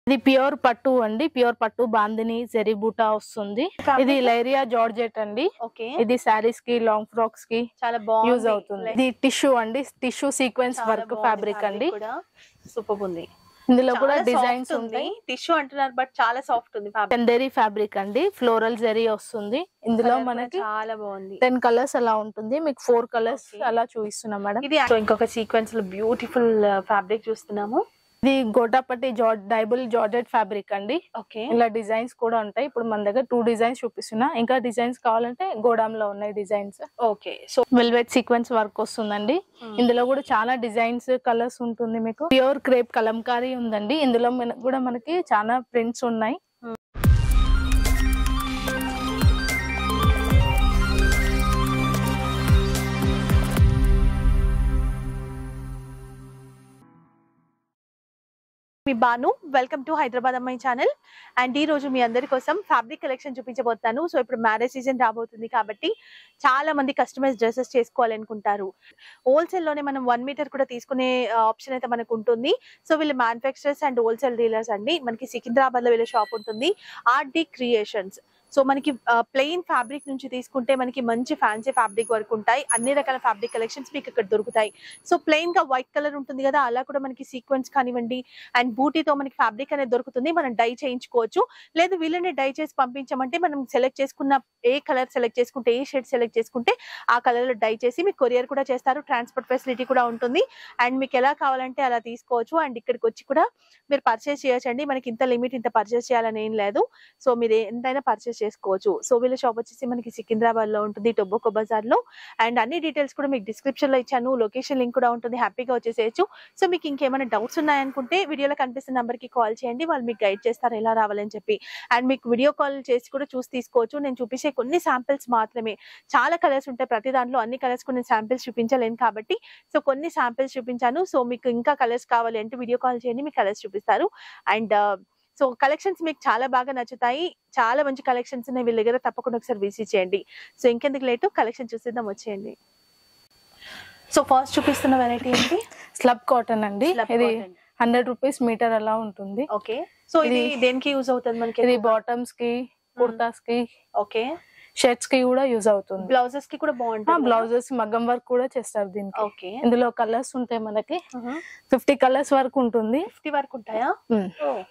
ఇది ప్యూర్ పట్టు అండి ప్యూర్ పట్టు బాందిని జరీ బూటా వస్తుంది ఇది లైరియా జార్జెట్ అండి ఓకే ఇది శారీస్ కి లాంగ్ ఫ్రాక్స్ కి చాలా బాగుంది యూజ్ అవుతుంది ఇది టిష్యూ అండి టిష్యూ సీక్వెన్స్ చాలా వర్క్ బాగుంది ఫ్యాబ్రిక్ అండి కూడా సూపర్ ఉంది ఇందులో కూడా చాలా డిజైన్స్ soft ఉంది ఉంటాయి టిష్యూ అంటున్నారు బట్ చాలా సాఫ్ట్ ఉంది ఫ్యాబ్రిక్ చందేరి ఫ్యాబ్రిక్ అండి ఫ్లోరల్ జరీ వస్తుంది ఇందులో మనకి చాలా బాగుంది టెన్ కలర్స్ అలా ఉంటుంది మీకు ఫోర్ కలర్స్ Okay. అలా చూపిస్తున్నాం మేడం ఇది సో ఇంకొక సీక్వెన్స్ లో బ్యూటిఫుల్ ఫ్యాబ్రిక్ చూస్తున్నాము ఇది gotapatti george dyeable georgette fabric అండి ఓకే ఇలా డిజైన్స్ కూడా ఉంటాయి ఇప్పుడు మన దగ్గర టూ డిజైన్స్ చూపిస్తున్నా ఇంకా డిజైన్స్ కావాలంటే గోడామ్ లో ఉన్నాయి designs okay so velvet sequence work వస్తుందండి ఇందులో కూడా చాలా డిజైన్స్ కలర్స్ ఉంటుంది మీకు ప్యూర్ క్రేప్ కలంకారీ ఉందండి ఇందులో మన- కూడా మనకి చాలా ప్రింట్స్ ఉన్నాయి మీ బాను వెల్కమ్ టు హైదరాబాద్ అమ్మాయి ఛానల్ అండ్ ఈ రోజు మీ అందరి కోసం ఫ్యాబ్రిక్ కలెక్షన్ చూపించబోతున్నాను సో ఇప్పుడు మ్యారేజ్ సీజన్ రాబోతుంది కాబట్టి చాలా మంది కస్టమైజ్ డ్రెస్సెస్ చేసుకోవాలనుకుంటారు హోల్సేల్ లోనే మనం వన్ మీటర్ కూడా తీసుకునే ఆప్షన్ అయితే మనకు ఉంటుంది సో వీళ్ళు మ్యానుఫ్యాక్చరర్స్ అండ్ హోల్సేల్ డీలర్స్ అండి మనకి సికింద్రాబాద్ లో వీళ్ళ షాప్ ఉంటుంది ఆర్ట్ డి క్రియేషన్స్ సో మనకి ప్లెయిన్ ఫ్యాబ్రిక్ నుంచి తీసుకుంటే మనకి మంచి ఫ్యాన్సీ ఫ్యాబ్రిక్ వరకు ఉంటాయి అన్ని రకాల ఫ్యాబ్రిక్ కలెక్షన్స్ మీకు ఇక్కడ దొరుకుతాయి సో ప్లెయిన్ గా వైట్ కలర్ ఉంటుంది కదా అలా కూడా మనకి సీక్వెన్స్ కానివ్వండి అండ్ బూటీతో మనకి ఫ్యాబ్రిక్ అనేది దొరుకుతుంది మనం డై చేయించుకోవచ్చు లేదు వీళ్ళని డై చేసి పంపించమంటే మనం సెలెక్ట్ చేసుకున్న ఏ కలర్ సెలెక్ట్ చేసుకుంటే ఏ షేడ్ సెలెక్ట్ చేసుకుంటే ఆ కలర్ లో డై చేసి మీకు కొరియర్ కూడా చేస్తారు ట్రాన్స్పోర్ట్ ఫెసిలిటీ కూడా ఉంటుంది అండ్ మీకు ఎలా కావాలంటే అలా తీసుకోవచ్చు అండ్ ఇక్కడికి వచ్చి కూడా మీరు పర్చేస్ చేయొచ్చండి మనకి ఇంత లిమిట్ ఇంత పర్చేస్ చేయాలని ఏం లేదు సో మీరు ఎంతైనా పర్చేస్ చేసుకోవచ్చు సో వీళ్ళ షాప్ వచ్చేసి మనకి సికింద్రాబాద్ లో ఉంటుంది టొబ్బోకో బజార్ లో అండ్ అన్ని డీటెయిల్స్ కూడా మీకు డిస్క్రిప్షన్ లో ఇచ్చాను లొకేషన్ లింక్ కూడా ఉంటుంది హ్యాపీగా వచ్చేసేయచ్చు సో మీకు ఇంకేమైనా డౌట్స్ ఉన్నాయనుకుంటే వీడియోలో కనిపిస్తున్న నెంబర్ కి కాల్ చేయండి వాళ్ళు మీకు గైడ్ చేస్తారు ఎలా రావాలని చెప్పి అండ్ మీకు వీడియో కాల్ చేసి కూడా చూసి తీసుకోవచ్చు నేను చూపించే కొన్ని శాంపిల్స్ మాత్రమే చాలా కలర్స్ ఉంటాయి ప్రతి దాంట్లో అన్ని కలర్స్ కొన్ని శాంపిల్స్ చూపించలేను కాబట్టి సో కొన్ని శాంపిల్స్ చూపించాను సో మీకు ఇంకా కలర్స్ కావాలి అంటే వీడియో కాల్ చేయండి మీకు కలర్స్ చూపిస్తారు అండ్ సో కలెక్షన్స్ మీకు చాలా బాగా నచ్చుతాయి చాలా మంచి కలెక్షన్స్ ఉన్నాయి వీళ్ళ దగ్గర తప్పకుండా ఒకసారి విజిట్ చేయండి సో ఇంకెందుకు లేటు కలెక్షన్ చూసేద్దాం వచ్చేయండి సో ఫస్ట్ చూపిస్తున్న వెరైటీ ఏంటి స్లబ్ కాటన్ అండి Slab ఇది cotton. హండ్రెడ్ రూపీస్ మీటర్ అలా ఉంటుంది ఓకే సో ఇది ఇది- దేనికి యూజ్ అవుతుంది మనకి ఇది బాటమ్స్ కి కుర్తాస్ కి ఓకే షర్ట్స్ కి కూడా యూజ్ అవుతుంది బ్లౌజెస్ కి కూడా బాగుంటుంది బ్లౌజెస్ మగ్గం వర్క్ కూడా చేస్తారు దీనికి ఓకే ఇందులో కలర్స్ ఉంటాయి మనకి ఫిఫ్టీ కలర్స్ వరకు ఉంటుంది ఫిఫ్టీ వరకు ఉంటాయా ఉమ్.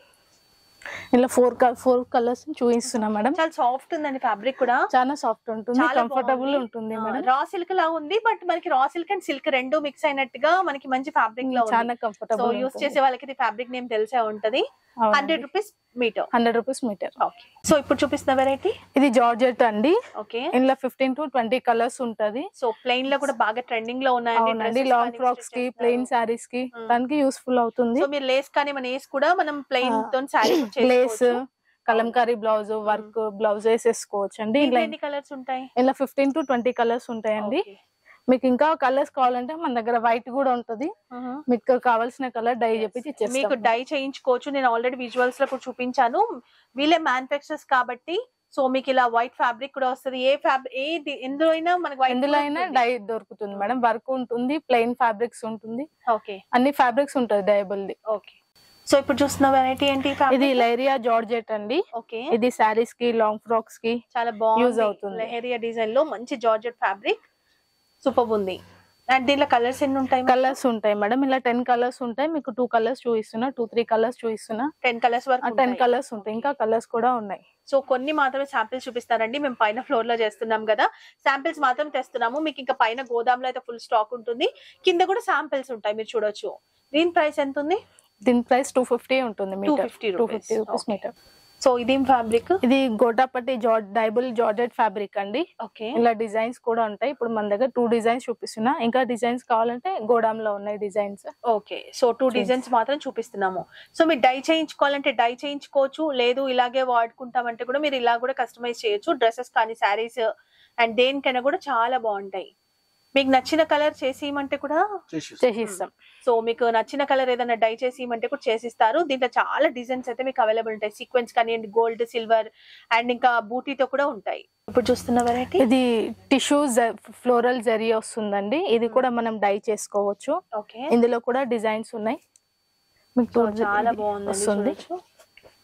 ఇలా ఫోర్ ఫోర్ కలర్స్ చూపిస్తున్నాం మేడం చాలా సాఫ్ట్ ఉందండి ఫ్యాబ్రిక్ కూడా చాలా సాఫ్ట్ ఉంటుంది చాలా కంఫర్టబుల్ బాగుంది. ఉంటుంది ఆ, మేడం రా సిల్క్ లా ఉంది బట్ మనకి రా సిల్క్ అండ్ సిల్క్ రెండు మిక్స్ అయినట్టుగా మనకి మంచి ఫ్యాబ్రిక్ లో చాలా సో కంఫర్టబుల్ యూస్ చేసే వాళ్ళకి ఇది ఫ్యాబ్రిక్ నేమ్ తెలిసే ఉంటది hundred rupees metre hundred rupees metre okay so ఇప్పుడు చూపిస్తున్న వెరైటీ ఇది జార్జెట్ అండి ఓకే ఇందులో ఫిఫ్టీన్ టు ట్వంటీ కలర్స్ ఉంటది సో ప్లెయిన్ లో కూడా బాగా ట్రెండింగ్ లో ఉన్నాయండి అవునండి dresses లాంగ్ కానీ ఫ్రాక్స్ కి stitch ప్లెయిన్ చేస్తారు. శారీస్ కి Mm. దానికి యూస్ఫుల్ అవుతుంది సో మీరు లేస్ కానీ మన వేసి కూడా మనం ప్లెయిన్ ఆ, తో sari lace kalamkari blouse work blouse వేసేసుకోవచ్చు అండి ఇలా ఎన్ని కలర్స్ ఉంటాయి ఇలా ఫిఫ్టీన్ టు ట్వంటీ కలర్స్ ఉంటాయండి Okay. మీకు ఇంకా కలర్స్ కావాలంటే మన దగ్గర వైట్ కూడా ఉంటది Uh-huh. మీకు కావాల్సిన కలర్ డై చెప్పించి మీకు ఇచ్చేస్తాం డై చేయించుకోవచ్చు నేను ఆల్రెడీ విజువల్స్ లో కూడా చూపించాను వీళ్ళే మ్యానుఫాక్చర్స్ కాబట్టి సో మీకు ఇలా వైట్ ఫ్యాబ్రిక్ కూడా వస్తుంది ఏ ఫ్యాబ్రిక్ ఏ ది- ఎందులో అయినా మనకి వైట్ ఎందులో అయినా డై దొరుకుతుంది మేడం వర్క్ ఉంటుంది ప్లెయిన్ ఫ్యాబ్రిక్స్ ఉంటుంది ఓకే అన్ని ఫ్యాబ్రిక్స్ ఉంటుంది డైబుల్ ది ఓకే సో ఇప్పుడు చూస్తున్న వెరైటీ ఏంటి ఇది ఫ్యాబ్రిక్ లైరియా జార్జెట్ అండి ఓకే ఇది శారీస్ కి లాంగ్ ఫ్రాక్స్ కి చాలా use బాగుంది అవుతుంది. లెహరియా డిజైన్ లో మంచి జార్జెట్ ఫ్యాబ్రిక్ సూపర్ ఉంది అండ్ దీంట్లో కలర్స్ ఎన్ని ఉంటాయి కలర్స్ ఉంటాయి మేడం ఇలా టెన్ కలర్స్ ఉంటాయి మీకు టూ కలర్స్ చూపిస్తున్నా టూ త్రీ కలర్స్ చూపిస్తున్నా టెన్ కలర్స్ వరకు టెన్ ఉంటాయి. కలర్స్ ఉంటాయి ఇంకా కలర్స్ కూడా ఉన్నాయి సో కొన్ని మాత్రమే శాంపిల్స్ చూపిస్తారండి మేము పైన ఫ్లోర్ లో చేస్తున్నాం కదా శాంపిల్స్ మాత్రం తెస్తున్నాము మీకు ఇంకా పైన గోదాంలో అయితే ఫుల్ స్టాక్ ఉంటుంది కింద కూడా శాంపిల్స్ ఉంటాయి మీరు చూడొచ్చు దీని ప్రైస్ ఎంత ఉంది దీని ప్రైస్ టూ ఫిఫ్టీ ఉంటుంది metre 250 two rupees. Fifty rupees Okay. Metre so ఇదేం ఫ్యాబ్రిక్ ఇది gotapatti george dyeable georgette fabric అండి ఓకే ఇలా డిజైన్స్ కూడా ఉంటాయి ఇప్పుడు మన దగ్గర టూ డిజైన్స్ చూపిస్తున్నా ఇంకా డిజైన్స్ కావాలంటే గోడామ్ లో ఉన్నాయి designs okay so two designs మాత్రం చూపిస్తున్నాము సో మీరు డై చేయించుకోవాలంటే డై చేయించుకోవచ్చు లేదు ఇలాగే వాడుకుంటామంటే కూడా మీరు ఇలా కూడా కస్టమైజ్ చేయొచ్చు డ్రెస్సెస్ కానీ శారీస్ అండ్ దేనికైనా కూడా చాలా బాగుంటాయి మీకు నచ్చిన కలర్ చేసి ఇవ్వమంటే కూడా చేసి ఇస్తాం సో మీకు నచ్చిన కలర్ ఏదైనా డై చేసి ఇవ్వమంటే కూడా చేసిస్తారు దీంట్లో చాలా డిజైన్స్ అయితే మీకు అవైలబుల్ ఉంటాయి సీక్వెన్స్ కానివ్వండి గోల్డ్ సిల్వర్ అండ్ ఇంకా బూటీతో కూడా ఉంటాయి ఇప్పుడు చూస్తున్న వెరైటీ ఇది టిష్యూ ఫ్లోరల్ జరీ వస్తుందండి ఇది కూడా మనం డై చేసుకోవచ్చు ఓకే ఇందులో కూడా డిజైన్స్ ఉన్నాయి మీకు సో two చాలా ఇది బాగుంది వస్తుంది చూడొచ్చు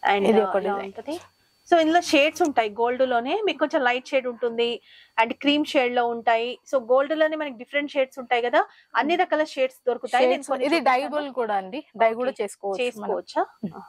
అండ్ ఇది ఒక design. ఉంటది సో ఇందులో షేడ్స్ ఉంటాయి గోల్డ్ లోనే మీకు కొంచెం లైట్ షేడ్ ఉంటుంది అండ్ క్రీమ్ షేడ్ లో ఉంటాయి సో గోల్డ్ లోనే మనకి డిఫరెంట్ షేడ్స్ ఉంటాయి కదా అన్ని రకాల షేడ్స్ దొరుకుతాయి నేను Shades- కొన్ని ఇది చూపిస్తాను. డైబుల్ కూడా అండి డై కూడా Okay. చేసుకోవచ్చు మనం. చేసుకోవచ్చా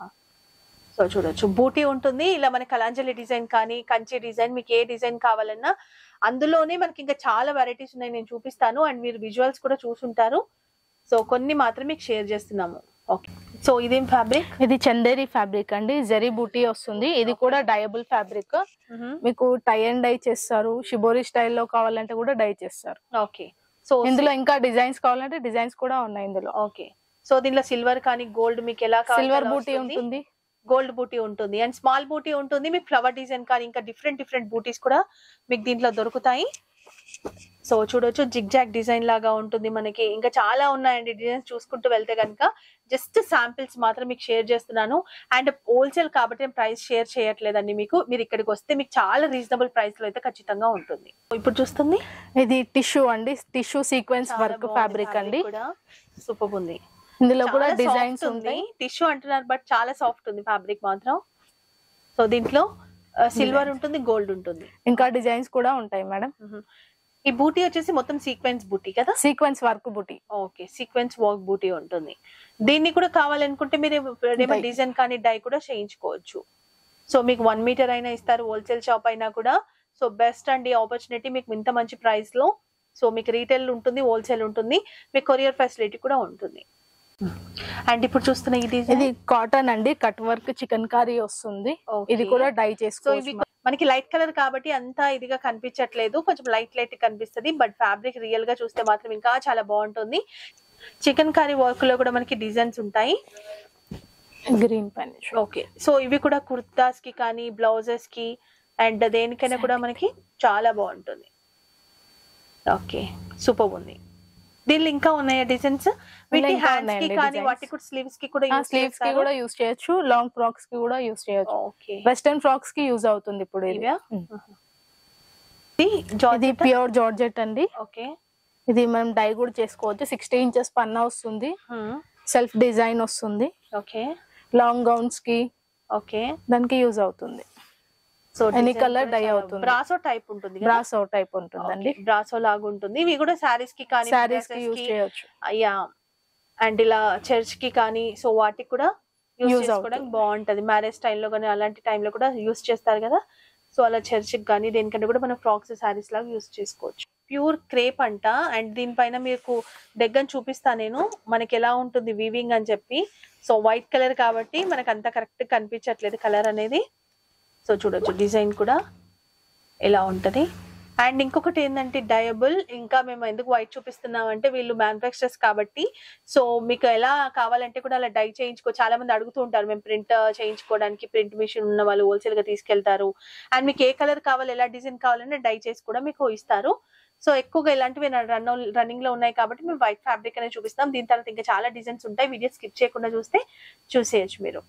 సో చూడొచ్చు బూటీ ఉంటుంది ఇలా మన కలాంజలి డిజైన్ కానీ కంచి డిజైన్ మీకు ఏ డిజైన్ కావాలన్నా అందులోనే మనకి ఇంకా చాలా వెరైటీస్ ఉన్నాయి నేను చూపిస్తాను అండ్ మీరు విజువల్స్ కూడా చూసుంటారు సో కొన్ని మాత్రం మీకు షేర్ చేస్తున్నాము ఓకే సో ఇదేం ఫ్యాబ్రిక్ ఇది చందేరి ఫ్యాబ్రిక్ అండి జరీ బూటీ వస్తుంది ఇది కూడా డయబుల్ ఫ్యాబ్రిక్ మీకు టై అండ్ డై చేస్తారు షిబోరి స్టైల్లో కావాలంటే కూడా డై చేస్తారు ఓకే సో ఇందులో ఇంకా డిజైన్స్ కావాలంటే డిజైన్స్ కూడా ఉన్నాయి ఇందులో ఓకే సో దీనిలో సిల్వర్ కానీ గోల్డ్ మీకు ఎలా సిల్వర్ బూటీ ఉంటుంది గోల్డ్ బూటీ ఉంటుంది అండ్ స్మాల్ బూటీ ఉంటుంది మీకు ఫ్లవర్ డిజైన్ కానీ ఇంకా డిఫరెంట్ డిఫరెంట్ బూటీస్ కూడా మీకు దీంట్లో దొరుకుతాయి సో చూడొచ్చు జిగ్ జాగ్ డిజైన్ లాగా ఉంటుంది మనకి ఇంకా చాలా ఉన్నాయండి డిజైన్స్ చూసుకుంటూ వెళ్తే కనుక జస్ట్ శాంపిల్స్ మాత్రం మీకు షేర్ చేస్తున్నాను అండ్ హోల్సేల్ కాబట్టి నేను ప్రైస్ షేర్ చేయట్లేదండి మీకు మీరు ఇక్కడికి వస్తే మీకు చాలా రీజనబుల్ ప్రైస్ లో అయితే ఖచ్చితంగా ఉంటుంది ఇప్పుడు చూస్తుంది ఇది టిష్యూ అండి టిష్యూ సీక్వెన్స్ వర్క్ ఫ్యాబ్రిక్ అండి సూపర్ ఉంది ఇందులో కూడా డిజైన్స్ ఉంది ఉంటాయి టిష్యూ అంటున్నారు బట్ చాలా సాఫ్ట్ ఉంది ఫ్యాబ్రిక్ మాత్రం సో దీంట్లో సిల్వర్ ఉంటుంది గోల్డ్ ఉంటుంది ఇంకా డిజైన్స్ కూడా ఉంటాయి మేడం మ్మ్. ఈ బూటీ వచ్చేసి మొత్తం సీక్వెన్స్ బూటీ కదా సీక్వెన్స్ వర్క్ బూటీ ఓకే సీక్వెన్స్ వర్క్ బూటీ ఉంటుంది దీన్ని కూడా కావాలనుకుంటే మీరు Dye. డిజైన్ కానీ డై కూడా చేయించుకోవచ్చు సో మీకు వన్ మీటర్ అయినా ఇస్తారు హోల్సేల్ షాప్ అయినా కూడా సో బెస్ట్ అండి ఆపర్చునిటీ మీకు ఇంత మంచి ప్రైస్ లో సో మీకు రీటైల్ ఉంటుంది హోల్సేల్ ఉంటుంది మీకు కొరియర్ ఫెసిలిటీ కూడా ఉంటుంది అండ్ ఇప్పుడు చూస్తున్న ఈ ఇది డిజైన్ కాటన్ అండి కట్ వర్క్ చికెన్ కర్రీ వస్తుంది Okay. ఇది కూడా డై సో ఇవి చేసుకోవచ్చు మనకి లైట్ కలర్ కాబట్టి అంతా ఇదిగా కనిపించట్లేదు కొంచెం లైట్ లైట్ కనిపిస్తుంది బట్ ఫ్యాబ్రిక్ రియల్ గా చూస్తే మాత్రం ఇంకా చాలా బాగుంటుంది చికెన్ కర్రీ వర్క్ లో కూడా మనకి డిజైన్స్ ఉంటాయి గ్రీన్ పెన్ ఓకే సో ఇవి కూడా కుర్తాస్ కి కానీ బ్లౌజెస్ కి అండ్ దేనికైనా కూడా మనకి చాలా బాగుంటుంది ఓకే సూపర్ ఉంది దీనిలో ఇంకా ఉన్నాయా డిజైన్స్ వీటి ఇంకా హ్యాండ్స్ కి ఉన్నాయండి కానీ designs. వాటి కూడా స్లీవ్స్ కి కూడా స్లీవ్స్ కి కూడా యూస్ చేయొచ్చు లాంగ్ ఫ్రాక్స్ కి కూడా యూస్ చేయొచ్చు ఓకే వెస్టర్న్ ఫ్రాక్స్ కి యూజ్ అవుతుంది ఇప్పుడు ఇది ఇవా ఉమ్. ఇది ఇది ప్యూర్ జార్జెట్ అండి ఓకే ఇది మనం డై కూడా చేసుకోవచ్చు సిక్స్టీ ఇంచెస్ పన్నా వస్తుంది సెల్ఫ్ డిజైన్ వస్తుంది ఓకే లాంగ్ గౌన్స్ కి ఓకే దానికి యూజ్ అవుతుంది సో Any colour dye అవుతుంది. బ్రాసో టైప్ ఉంటుంది బ్రాస్ టైప్ ఉంటుందండి బ్రాసో లాగా ఉంటుంది ఇవి కూడా సారీస్ కి కానీ శారీస్ కి dresses యూజ్ కి, చేయొచ్చు అయ్యా అండ్ ఇలా చర్చ్ కి కానీ సో వాటికి కూడా యూజ్ Use చేసుకోవడానికి అవుతుంది. బాగుంటది మ్యారేజ్ టైంలో కానీ అలాంటి టైంలో కూడా యూజ్ చేస్తారు కదా సో అలా చర్చ్ కి కానీ దేనికంటే కూడా మనం ఫ్రాక్స్ సారీస్ లాగా యూజ్ చేసుకోవచ్చు ప్యూర్ క్రేప్ అంట అండ్ దీనిపైన మీకు దగ్గర చూపిస్తా నేను మనకి ఎలా ఉంటుంది వీవింగ్ అని చెప్పి సో వైట్ కలర్ కాబట్టి మనకు అంత కరెక్ట్ కనిపించట్లేదు కలర్ అనేది సో చూడొచ్చు డిజైన్ కూడా ఎలా ఉంటది అండ్ ఇంకొకటి ఏంటంటే డయబుల్ ఇంకా మేము ఎందుకు వైట్ చూపిస్తున్నాం అంటే వీళ్ళు మ్యానుఫాక్చరర్స్ కాబట్టి సో మీకు ఎలా కావాలంటే కూడా అలా డై చేయించుకో చాలా మంది అడుగుతూ ఉంటారు మేము ప్రింట్ చేయించుకోవడానికి ప్రింట్ మిషన్ ఉన్న వాళ్ళు హోల్సేల్ గా తీసుకెళ్తారు అండ్ మీకు ఏ కలర్ కావాలి ఎలా డిజైన్ కావాలంటే డై చేసి కూడా మీకు ఇస్తారు సో ఎక్కువగా ఇలాంటివి రన్ రన్నింగ్ లో ఉన్నాయి కాబట్టి మేము వైట్ ఫ్యాబ్రిక్ అనేది చూపిస్తాం దీని తర్వాత ఇంకా చాలా డిజైన్స్ ఉంటాయి వీడియో స్కిప్ చేయకుండా చూస్తే చూసేయచ్చు మీరు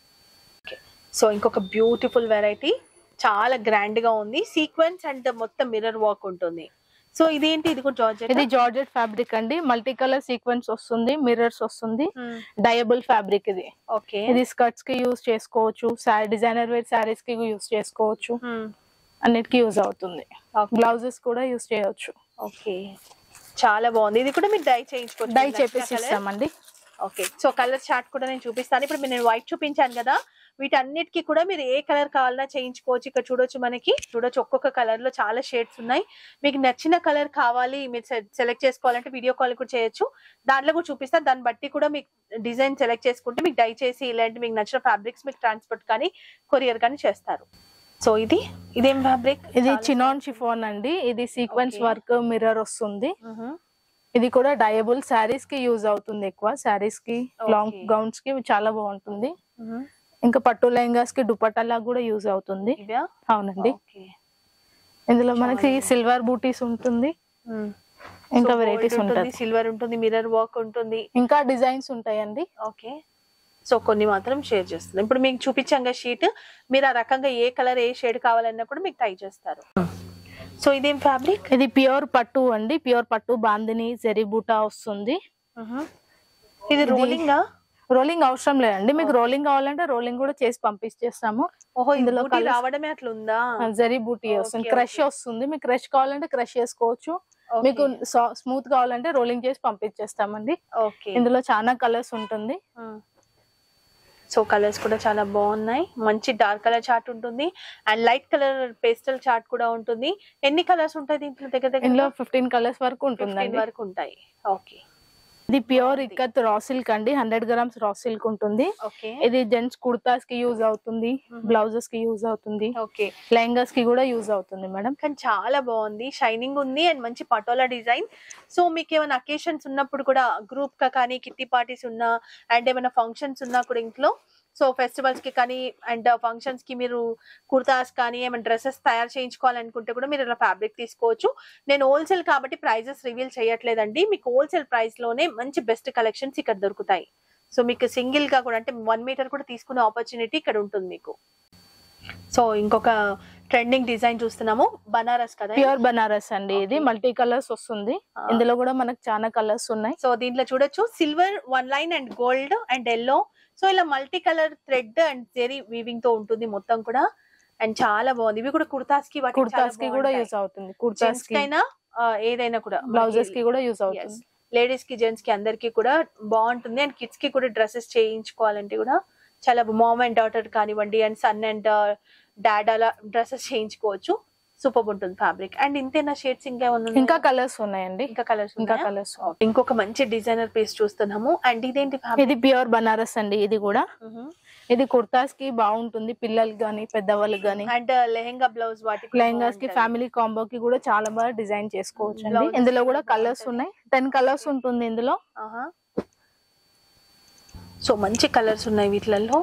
సో ఇంకొక బ్యూటిఫుల్ వెరైటీ చాలా గ్రాండ్ గా ఉంది సీక్వెన్స్ అండ్ మొత్తం మిర్రర్ వర్క్ ఉంటుంది సో ఇదేంటి ఇది కూడా జార్జెట్ ఇది జార్జెట్ ఫ్యాబ్రిక్ అండి మల్టీ కలర్ సీక్వెన్స్ వస్తుంది మిర్రర్స్ వస్తుంది డయబుల్ ఫ్యాబ్రిక్ ఇది ఓకే ఇది స్కర్ట్స్ కి యూజ్ చేసుకోవచ్చు డిజైనర్ వేర్ శారీస్ కి యూజ్ చేసుకోవచ్చు అన్నిటికీ యూజ్ అవుతుంది బ్లౌజెస్ కూడా యూజ్ చేయొచ్చు ఓకే చాలా బాగుంది ఇది కూడా మీరు డై చేయించుకోవచ్చు డై మీకు చేపిసి నచ్చిన colour. ఇస్తామండి ఓకే సో కలర్ చార్ట్ కూడా నేను చూపిస్తాను ఇప్పుడు మీరు నేను వైట్ చూపించాను కదా వీటన్నిటికీ కూడా మీరు ఏ కలర్ కావాలన్నా చేయించుకోవచ్చు ఇక్కడ చూడొచ్చు మనకి చూడొచ్చు ఒక్కొక్క కలర్ లో చాలా షేడ్స్ ఉన్నాయి మీకు నచ్చిన కలర్ కావాలి మీరు సెలెక్ట్ చేసుకోవాలంటే వీడియో కాల్ కూడా చేయొచ్చు దాంట్లో కూడా చూపిస్తాను దాన్ని బట్టి కూడా మీకు డిజైన్ సెలెక్ట్ చేసుకుంటే మీకు డై చేసి ఇలాంటి మీకు నచ్చిన ఫ్యాబ్రిక్స్ మీకు ట్రాన్స్పోర్ట్ కానీ కొరియర్ కానీ చేస్తారు సో ఇది ఇదేం ఫ్యాబ్రిక్ ఇది చినాన్ షిఫోన్ అండి ఇది సీక్వెన్స్ Okay. వర్క్ మిర్రర్ వస్తుంది ఇది కూడా డయబుల్ శారీస్ కి యూజ్ అవుతుంది ఎక్కువ శారీస్ కి లాంగ్ Okay. గౌన్స్ కి చాలా బాగుంటుంది ఇంకా పట్టు లెహంగాస్ కి దుపట్టాలా కూడా యూజ్ అవుతుంది ఇవా అవునండి ఓకే ఇందులో మనకి సిల్వర్ బూటీస్ ఉంటుంది ఇంకా వెరైటీస్ ఉంటుంది సిల్వర్ ఉంటుంది మిర్రర్ వర్క్ ఉంటుంది ఇంకా డిజైన్స్ ఉంటాయండి ఓకే సో కొన్ని మాత్రం షేర్ చేస్తుంది ఇప్పుడు మీకు చూపించాం షీట్ మీరు ఆ రకంగా ఏ కలర్ ఏ షేడ్ కావాలన్నా కూడా మీకు టై చేస్తారు సో ఇదేం ఫ్యాబ్రిక్ ఇది ప్యూర్ పట్టు అండి ప్యూర్ పట్టు బాందిని జరీ బూటా వస్తుంది ఇది రోలింగ్ రోలింగ్ అవసరం లేదండి మీకు రోలింగ్ కావాలంటే రోలింగ్ కూడా చేసి పంపించేస్తాము ఓహో ఇందులో ఇందులో colours- రావడమే అట్లా ఉందా జరీ బూటీ వస్తుంది Okay, క్రష్ okay. వస్తుంది మీకు క్రష్ కావాలంటే క్రష్ చేసుకోవచ్చు మీకు స్మూత్ కావాలంటే రోలింగ్ చేసి పంపించేస్తామండి ఓకే ఇందులో చాలా కలర్స్ ఉంటుంది సో కలర్స్ కూడా చాలా బాగున్నాయి మంచి డార్క్ కలర్ చార్ట్ ఉంటుంది and light colour pastel chart కూడా ఉంటుంది ఎన్ని కలర్స్ ఉంటాయి దీంట్లో దగ్గర ఇందులో దగ్గర ఫిఫ్టీన్ కలర్స్ వరకు 15 ఉంటుందండి వరకు ఉంటాయి ఓకే ఇది ప్యూర్ బాగుంది. ఇక్కత్ రా సిల్క్ అండి హండ్రెడ్ గ్రామ్స్ రా సిల్క్ ఉంటుంది ఓకే ఇది జెంట్స్ కుర్తాస్ కి యూజ్ అవుతుంది Mhm. బ్లౌజెస్ కి యూజ్ అవుతుంది ఓకే లెహంగాస్ కి కూడా యూజ్ అవుతుంది మేడం కానీ చాలా బాగుంది షైనింగ్ ఉంది అండ్ మంచి పటోలా డిజైన్ సో మీకు ఏమైనా అకేషన్స్ ఉన్నప్పుడు కూడా గ్రూప్ గా కానీ కిట్టి పార్టీస్ ఉన్నా అండ్ ఏమైనా ఫంక్షన్స్ ఉన్నా కూడా ఇంట్లో సో ఫెస్టివల్స్ కి కానీ అండ్ ఫంక్షన్స్ కి మీరు కుర్తాస్ కానీ ఏమైనా డ్రెస్సెస్ తయారు చేయించుకోవాలనుకుంటే కూడా మీరు ఇలా ఫ్యాబ్రిక్ తీసుకోవచ్చు నేను హోల్సేల్ కాబట్టి ప్రైజెస్ రివీల్ చేయట్లేదండి మీకు హోల్సేల్ ప్రైస్ లోనే మంచి బెస్ట్ కలెక్షన్స్ ఇక్కడ దొరుకుతాయి సో మీకు సింగిల్ గా కూడా అంటే వన్ మీటర్ కూడా తీసుకునే ఆపర్చునిటీ ఇక్కడ ఉంటుంది మీకు సో ఇంకొక ట్రెండింగ్ డిజైన్ చూస్తున్నాము బనారస్ కదా ఇది? ప్యూర్ బనారస్ అండి ఇది Okay. మల్టీ కలర్స్ వస్తుంది ఆ. ఇందులో కూడా మనకు చాలా కలర్స్ ఉన్నాయి సో దీంట్లో చూడొచ్చు silver one line and gold and yellow so ఇలా multi colour thread and zari weaving తో ఉంటుంది మొత్తం కూడా అండ్ చాలా బాగుంది ఇవి కూడా కుర్తాస్ కి వాటికి కుర్తాస్ కి కూడా యూజ్ అవుతుంది కుర్తాస్ జెంట్స్ కి కైనా ఆ, ఏదైనా కూడా బ్లౌజెస్ కి కూడా యూజ్ అవుతుంది లేడీస్ కి జెంట్స్ కి అందరికి కూడా బాగుంటుంది అండ్ కిడ్స్ కి కూడా డ్రెస్సెస్ చేయించుకోవాలంటే కూడా చాలా మామ్ అండ్ డాటర్ కానివ్వండి అండ్ సన్ అండ్ డాడ్ అలా డ్రెస్సెస్ చేయించుకోవచ్చు సూపర్ ఉంటుంది ఫ్యాబ్రిక్ అండ్ ఇంతేనా షేడ్స్ ఇంకా ఏమన్నా ఉన్నాయా? ఇంకా కలర్స్ ఉన్నాయండి ఇంకా కలర్స్ ఇంకా కలర్స్ ఇంకొక మంచి డిజైనర్ పీస్ చూస్తున్నాము అండ్ ఇదేంటి ఇది ప్యూర్ బనారస్ అండి ఇది కూడా ఇది కుర్తాస్ కి బాగుంటుంది పిల్లలకి గానీ పెద్దవాళ్ళకి గానీ అండ్ లెహెంగా బ్లౌజ్ వాటికి లెహంగాస్ కి ఫ్యామిలీ కాంబో కి కూడా చాలా బాగా డిజైన్ చేసుకోవచ్చు అండి Blouses ఇందులో కూడా కూడా కలర్స్ బాగుంటది. ఉన్నాయి టెన్ కలర్స్ ఉంటుంది ఇందులో సో మంచి కలర్స్ ఉన్నాయి వీటిలలో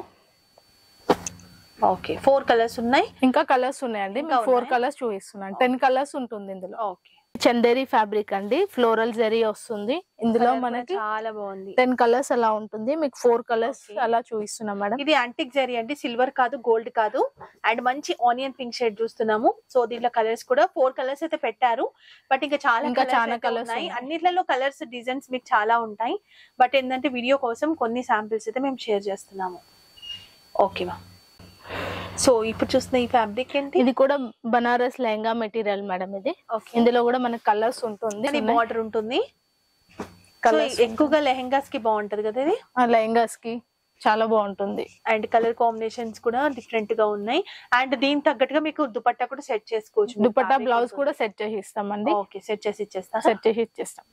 ఓకే ఫోర్ కలర్స్ ఉన్నాయి ఇంకా కలర్స్ ఉన్నాయండి ఇంకా ఫోర్ ఉన్నాయా? కలర్స్ చూపిస్తున్నాను టెన్ కలర్స్ ఉంటుంది ఇందులో ఓకే చందేరి ఫ్యాబ్రిక్ అండి ఫ్లోరల్ జరీ వస్తుంది ఇందులో మనకి చాలా బాగుంది టెన్ కలర్స్ అలా ఉంటుంది మీకు ఫోర్ కలర్స్ Okay. అలా చూపిస్తున్నాం మేడం ఇది యాంటిక్ జరీ అండి సిల్వర్ కాదు గోల్డ్ కాదు అండ్ మంచి ఆనియన్ పింక్ షేడ్ చూస్తున్నాము సో దీంట్లో కలర్స్ కూడా ఫోర్ కలర్స్ అయితే పెట్టారు బట్ ఇంకా చాలా ఇంకా colours చాలా అయితే colours ఉన్నాయి ఉన్నాయి. అన్నిట్లలో కలర్స్ డిజైన్స్ మీకు చాలా ఉంటాయి బట్ ఏంటంటే వీడియో కోసం కొన్ని శాంపిల్స్ అయితే మేము షేర్ చేస్తున్నాము ఓకే మా సో ఇప్పుడు చూస్తున్న ఈ ఫ్యాబ్రిక్ ఏంటి ఇది కూడా బనారస్ లెహంగా మెటీరియల్ మేడం ఇది ఓకే ఇందులో కూడా మనకి కలర్స్ ఉంటుంది బార్డర్ ఉంటుంది సో కలర్స్ ఎక్కువగా లెహెంగాస్ కి బాగుంటది కదా ఇది లెహంగాస్ కి చాలా బాగుంటుంది అండ్ కలర్ కాంబినేషన్స్ కూడా డిఫరెంట్ గా ఉన్నాయి అండ్ దీనికి తగ్గట్టుగా మీకు దుపట్టా కూడా సెట్ చేసుకోవచ్చు మీకు దుపట్టా fabric బ్లౌజ్ ఉంటుంది. కూడా సెట్ చేసి ఇస్తామండి ఓకే సెట్ చేసి ఇచ్చేస్తా సెట్ చేసి ఇచ్చేస్తాం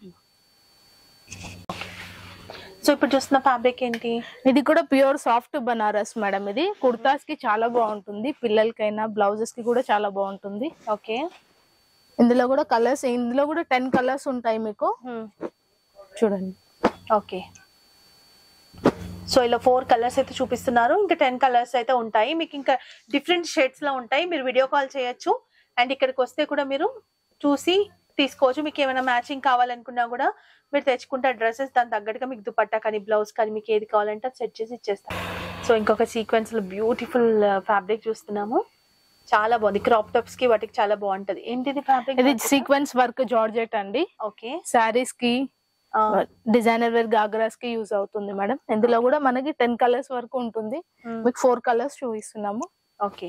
సో ఇప్పుడు చూస్తున్న ఫ్యాబ్రిక్ ఏంటి ఇది కూడా ప్యూర్ సాఫ్ట్ బనారస్ మేడం ఇది కుర్తాస్ కి చాలా బాగుంటుంది పిల్లలకైనా బ్లౌజెస్ కి కూడా చాలా బాగుంటుంది ఓకే ఇందులో కూడా కలర్స్ ఇందులో కూడా టెన్ కలర్స్ ఉంటాయి మీకు చూడండి ఓకే సో ఇలా ఫోర్ కలర్స్ అయితే చూపిస్తున్నారు ఇంకా టెన్ కలర్స్ అయితే ఉంటాయి మీకు ఇంకా డిఫరెంట్ షేడ్స్ లో ఉంటాయి మీరు వీడియో కాల్ చేయొచ్చు అండ్ ఇక్కడికి వస్తే కూడా మీరు చూసి తీసుకోవచ్చు మీకు ఏమైనా మ్యాచింగ్ కావాలనుకున్నా కూడా మీరు తెచ్చుకుంటే డ్రెస్సెస్ దాని తగ్గట్టుగా మీకు దుపట్టా కానీ బ్లౌజ్ కానీ మీకు ఏది కావాలంటే అది సెట్ చేసి ఇచ్చేస్తాం సో ఇంకొక సీక్వెన్స్ లో బ్యూటిఫుల్ ఫ్యాబ్రిక్ చూస్తున్నాము చాలా బాగుంది క్రాప్ టాప్స్ కి వాటికి చాలా బాగుంటది ఏంటిది ఫ్యాబ్రిక్ ఇది సీక్వెన్స్ వర్క్ జార్జెట్ అండి ఓకే శారీస్ కి డిజైనర్ వేర్ గాగ్రాస్ కి యూజ్ అవుతుంది మేడం ఇందులో కూడా మనకి టెన్ కలర్స్ వరకు ఉంటుంది మీకు ఫోర్ కలర్స్ చూపిస్తున్నాము ఓకే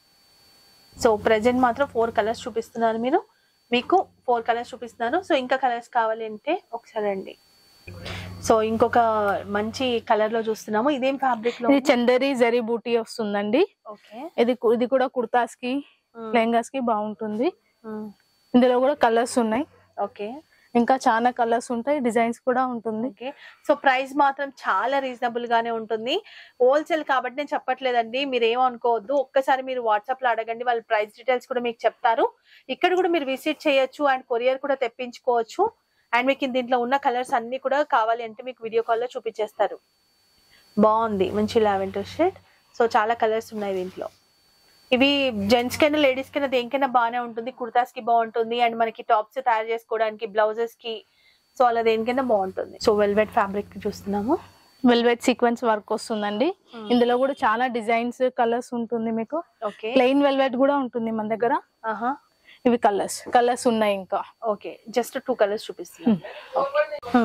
సో ప్రెసెంట్ మాత్రం ఫోర్ కలర్స్ చూపిస్తున్నారు మీరు మీకు ఫోర్ కలర్స్ చూపిస్తున్నారు సో ఇంకా కలర్స్ కావాలి అంటే ఒకసారి అండి సో ఇంకొక మంచి కలర్ లో చూస్తున్నాము ఇదేం ఫ్యాబ్రిక్ లో ఇది చందరి జరీ బూటీ వస్తుందండి ఓకే ఇది కు- ఇది కూడా కుర్తాస్ కి లెహంగాస్ కి బాగుంటుంది ఇందులో కూడా కలర్స్ ఉన్నాయి ఓకే ఇంకా చాలా కలర్స్ ఉంటాయి డిజైన్స్ కూడా ఉంటుంది ఓకే సో ప్రైస్ మాత్రం చాలా రీజనబుల్ గానే ఉంటుంది హోల్సేల్ కాబట్టి నేను చెప్పట్లేదండి మీరు ఏమనుకోవద్దు ఒక్కసారి మీరు వాట్సాప్ లో అడగండి వాళ్ళ ప్రైస్ డీటెయిల్స్ కూడా మీకు చెప్తారు ఇక్కడ కూడా మీరు విజిట్ చేయొచ్చు అండ్ కొరియర్ కూడా తెప్పించుకోవచ్చు అండ్ మీకు దీంట్లో ఉన్న కలర్స్ అన్ని కూడా కావాలి అంటే మీకు వీడియో కాల్లో చూపించేస్తారు బాగుంది మంచి లావెండర్ షేడ్ సో చాలా కలర్స్ ఉన్నాయి దీంట్లో ఇవి జెంట్స్ కైనా లేడీస్ కైనా దేనికైనా బాగానే ఉంటుంది కుర్తాస్ కి బాగుంటుంది అండ్ మనకి టాప్స్ తయారు చేసుకోవడానికి బ్లౌజెస్ కి సో అలా దేనికైనా బాగుంటుంది సో వెల్వెట్ ఫ్యాబ్రిక్ చూస్తున్నాము వెల్వెట్ సీక్వెన్స్ వర్క్ వస్తుందండి ఇందులో కూడా చాలా డిజైన్స్ కలర్స్ ఉంటుంది మీకు ఓకే ప్లెయిన్ వెల్వెట్ కూడా ఉంటుంది మన దగ్గర ఆహా ఇవి కలర్స్ కలర్స్ ఉన్నాయి ఇంకా ఓకే జస్ట్ టూ కలర్స్ చూపిస్తున్నాం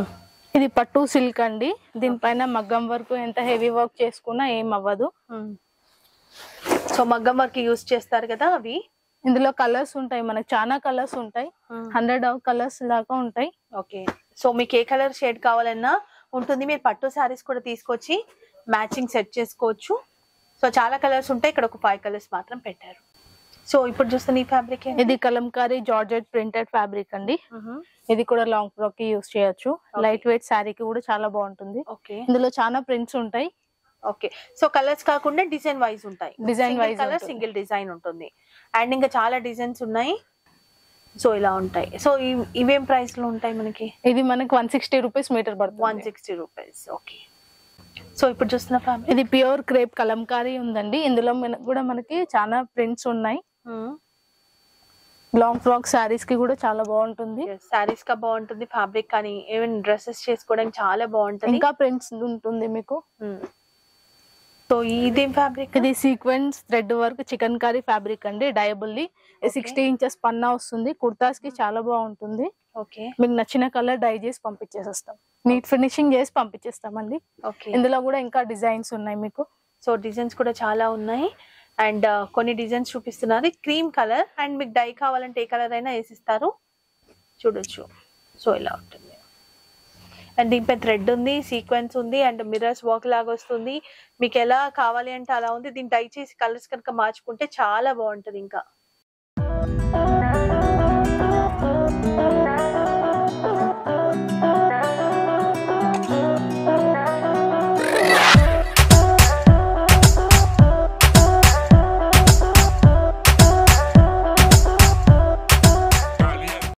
ఇది పట్టు సిల్క్ అండి దీనిపైన మగ్గం వరకు ఎంత హెవీ వర్క్ చేసుకున్నా ఏం అవ్వదు సో మగ్గం వర్క్ యూస్ చేస్తారు కదా అవి ఇందులో కలర్స్ ఉంటాయి మనకి చాలా కలర్స్ ఉంటాయి హండ్రెడ్ కలర్స్ దాకా ఉంటాయి ఓకే సో మీకు ఏ కలర్ షేడ్ కావాలన్నా ఉంటుంది మీరు పట్టు శారీస్ కూడా తీసుకొచ్చి మ్యాచింగ్ సెట్ చేసుకోవచ్చు సో చాలా కలర్స్ ఉంటాయి ఇక్కడ ఒక ఫైవ్ కలర్స్ మాత్రం పెట్టారు సో ఇప్పుడు చూస్తున్న ఈ ఫ్యాబ్రిక్ ఇది కలంకారీ జార్జెట్ ప్రింటెడ్ ఫ్యాబ్రిక్ అండి ఇది కూడా లాంగ్ ఫ్రాక్ కి యూస్ చేయొచ్చు లైట్ వెయిట్ శారీకి కూడా చాలా బాగుంటుంది ఓకే ఇందులో చాలా ప్రింట్స్ ఉంటాయి ఓకే సో కలర్స్ కాకుండా డిజైన్ వైజ్ ఉంటాయి Design wise కలర్ ఉంటుంది. సింగిల్ డిజైన్ ఉంటుంది అండ్ ఇంకా చాలా డిజైన్స్ ఉన్నాయి సో ఇలా ఉంటాయి సో ఇవ్- ఇవేం ప్రైస్ లో ఉంటాయి మనకి ఇది మనకి one sixty rupees metre one పడుతుంది సిక్స్టీ రూపీస్ ఓకే సో ఇప్పుడు చూస్తున్న ఫ్యాబ్రిక్ ఇది ప్యూర్ క్రేప్ కలంకారీ ఉందండి ఇందులో మన- కూడా మనకి చాలా ప్రింట్స్ ఉన్నాయి లాంగ్ ఫ్రాక్ శారీస్ కి కూడా చాలా బాగుంటుంది శారీస్ గా బాగుంటుంది ఫ్యాబ్రిక్ కానీ ఈవెన్ డ్రెస్సెస్ చేసుకోవడానికి చాలా బాగుంటుంది ఇంకా ప్రింట్స్ ఉంటుంది మీకు సో ఇదేం ఫ్యాబ్రిక్ ఇది sequence thread work chikankari fabric అండి డయబుల్లీ సిక్స్టీ ఇంచెస్ పన్నా వస్తుంది కుర్తాస్ కి చాలా బాగుంటుంది ఓకే మీకు నచ్చిన కలర్ డై చేసి పంపించేసేస్తాం నీట్ ఫినిషింగ్ చేసి పంపించేస్తామండి ఓకే ఇందులో కూడా ఇంకా డిజైన్స్ ఉన్నాయి మీకు సో డిజైన్స్ కూడా చాలా ఉన్నాయి అండ్ కొన్ని డిజైన్స్ చూపిస్తున్నారు క్రీమ్ కలర్ అండ్ మీకు డై కావాలంటే ఏ కలర్ అయినా వేసిస్తారు చూడొచ్చు సో ఇలా ఉంటుంది అండ్ దీనిపై థ్రెడ్ ఉంది సీక్వెన్స్ ఉంది అండ్ మిర్రర్స్ వర్క్ లాగా వస్తుంది మీకు ఎలా కావాలి అంటే అలా ఉంది దీన్ని డై చేసి కలర్స్ కనుక మార్చుకుంటే చాలా బాగుంటుంది ఇంకా